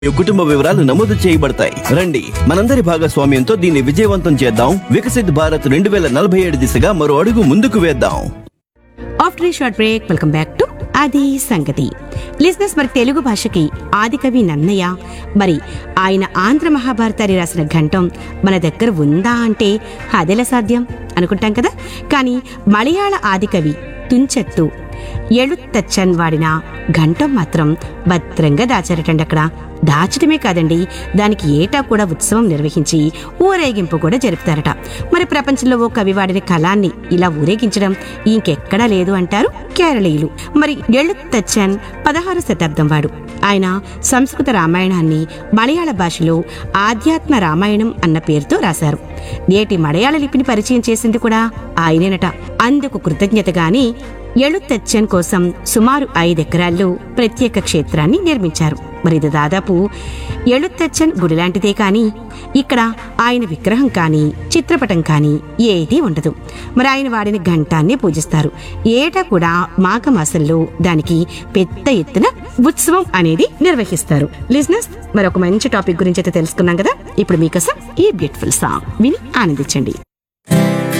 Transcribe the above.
మీ కుటుంబ వివరాలు నమోదు చేయబడతాయి రండి మనందరి భాగస్వామ్యంతో దీన్ని విజయవంతం చేద్దాం వికసిత్ భారత్ రెండు వేల నలభై ఏడు దిశగా మరో అడుగు ముందుకు వేద్దాం after a short break welcome back to అది సంగతి లిజినెస్ మరి తెలుగు భాషకి ఆదికవి నన్నయ్య మరి ఆయన ఆంధ్ర మహాభారతాన్ని రాసిన ఘంటం మన దగ్గర ఉందా అంటే అదెలా సాధ్యం అనుకుంటాం కదా కానీ మలయాళ ఆదికవి తుంచెత్తు ఎళుత్తచ్చన్ వాడిన ఘంటం మాత్రం భద్రంగా దాచారటండి అక్కడ దాచడమే కాదండి దానికి ఏటా కూడా ఉత్సవం నిర్వహించి ఊరేగింపు కూడా జరుపుతారట మరి ప్రపంచంలో ఓ కవి వాడిన కళాన్ని ఇలా ఊరేగించడం ఇంకెక్కడా లేదు అంటారు కేరళీయులు మరి ఎళుత్తచ్చన్ పదహారు శతాబ్దం వాడు ఆయన సంస్కృత రామాయణాన్ని మలయాళ భాషలో ఆధ్యాత్మ రామాయణం అన్న పేరుతో రాశారు నేటి మలయాళ లిపిని పరిచయం చేసింది కూడా ఆయనేనట అందుకు కృతజ్ఞతగాని ఎళుత్తచ్చన్ కోసం సుమారు ఐదెకరాల్లో ప్రత్యేక క్షేత్రాన్ని నిర్మించారు మరి ఇది దాదాపు ఎళుత్తచ్చన్ గుడి లాంటిదే కానీ ఇక్కడ ఆయన విగ్రహం కానీ చిత్రపటం కానీ ఏదీ ఉండదు మరి ఆయన వాడిన ఘంటాన్ని పూజిస్తారు ఏటా కూడా మాఘమాసంలో దానికి పెద్ద ఎత్తున ఉత్సవం అనేది నిర్వహిస్తారు లిజినెస్ మరి ఒక మంచి టాపిక్ గురించి అయితే తెలుసుకున్నాం కదా ఇప్పుడు మీకోసం ఈ బ్యూటిఫుల్ సాంగ్ విని ఆనందించండి